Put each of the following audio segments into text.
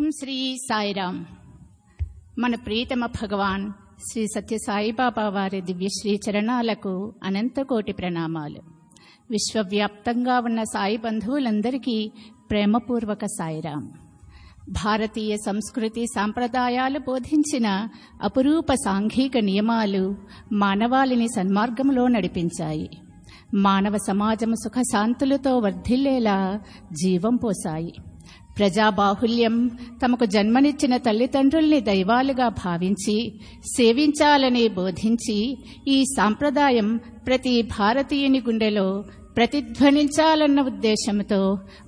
ఓం శ్రీ సాయిరామ్ మన ప్రియతమ భగవాన్ శ్రీ సత్య సాయిబాబా వారి దివ్యశ్రీ చరణాలకు అనంతకోటి ప్రణామాలు విశ్వవ్యాప్తంగా ఉన్న సాయి బంధువులందరికీ ప్రేమపూర్వక సాయిరామ్ భారతీయ సంస్కృతి సాంప్రదాయాలు బోధించిన అపురూప సాంఘిక నియమాలు మానవాళిని సన్మార్గంలో నడిపించాయి మానవ సమాజం సుఖశాంతులతో వర్ధిల్లేలా జీవం పోసాయి ప్రజాబాహుల్యం తమకు జన్మనిచ్చిన తల్లిదండ్రుల్ని దైవాలుగా భావించి సేవించాలని బోధించి ఈ సాంప్రదాయం ప్రతి భారతీయుని గుండెలో ప్రతిధ్వనించాలన్న ఉద్దేశంతో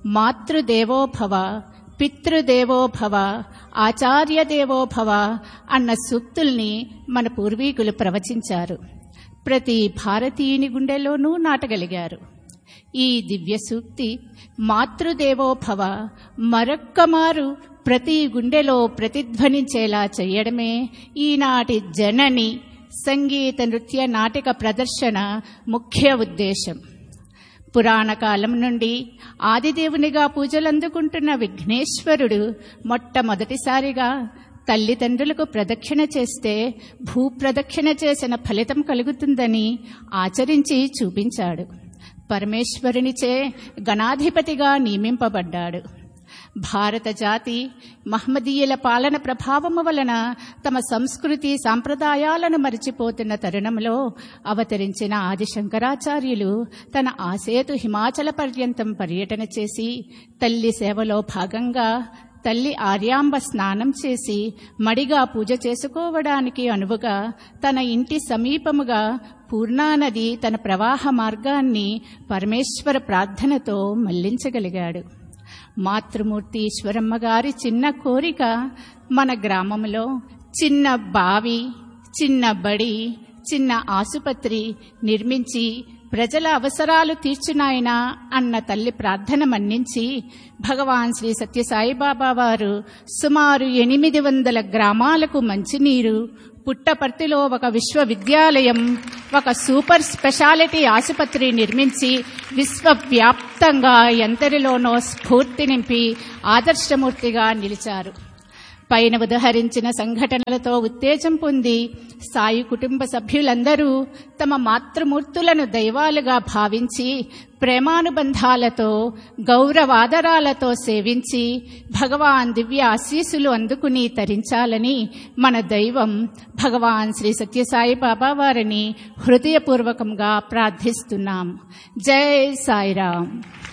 మాతృదేవోభవ పితృదేవోభవ ఆచార్యదేవోభవ అన్న సూక్తుల్ని మన పూర్వీకులు ప్రవచించారు ప్రతి భారతీయుని గుండెలోనూ నాటగలిగారు ఈ దివ్య సూక్తి మాతృదేవోభవ మరొక్కమారు ప్రతి గుండెలో ప్రతిధ్వనించేలా చేయడమే ఈనాటి జనని సంగీత నృత్య నాటక ప్రదర్శన ముఖ్య ఉద్దేశం పురాణ కాలం నుండి ఆదిదేవునిగా పూజలందుకుంటున్న విఘ్నేశ్వరుడు మొట్టమొదటిసారిగా తల్లిదండ్రులకు ప్రదక్షిణ చేస్తే భూప్రదక్షిణ చేసిన ఫలితం కలుగుతుందని ఆచరించి చూపించాడు పరమేశ్వరునిచే గణాధిపతిగా నియమింపబడ్డాడు భారత జాతి మహమ్మదీయుల పాలన ప్రభావము వలన తమ సంస్కృతి సాంప్రదాయాలను మరిచిపోతున్న తరుణంలో అవతరించిన ఆది శంకరాచార్యులు తన ఆసేతు హిమాచల పర్యంతం పర్యటన చేసి తల్లి సేవలో భాగంగా తల్లి ఆర్యాంబ స్నానం చేసి మడిగా పూజ చేసుకోవడానికి అనువుగా తన ఇంటి సమీపముగా పూర్ణానది తన ప్రవాహ మార్గాన్ని పరమేశ్వర ప్రార్థనతో మళ్లించగలిగాడు మాతృమూర్తి ఈశ్వరమ్మ గారి చిన్న కోరిక మన గ్రామంలో చిన్న బావి చిన్న బడి చిన్న ఆసుపత్రి నిర్మించి ప్రజల అవసరాలు తీర్చునాయనా అన్న తల్లి ప్రార్థన మన్నించి భగవాన్ శ్రీ సత్యసాయిబాబా వారు సుమారు ఎనిమిది వందల గ్రామాలకు మంచినీరు పుట్టపర్తిలో ఒక విశ్వవిద్యాలయం ఒక సూపర్ స్పెషాలిటీ ఆసుపత్రి నిర్మించి విశ్వవ్యాప్తంగా ఎందరిలోనో స్ఫూర్తి నింపి ఆదర్శమూర్తిగా నిలిచారు పైన ఉదహరించిన సంఘటనలతో ఉత్తేజం పొంది సాయి కుటుంబ సభ్యులందరూ తమ మాతృమూర్తులను దైవాలుగా భావించి ప్రేమానుబంధాలతో గౌరవాదరాలతో సేవించి భగవాన్ దివ్య ఆశీస్సులు అందుకుని తరించాలని మన దైవం భగవాన్ శ్రీ సత్యసాయి బాబా వారిని హృదయపూర్వకంగా ప్రార్థిస్తున్నాం జై సాయిరాం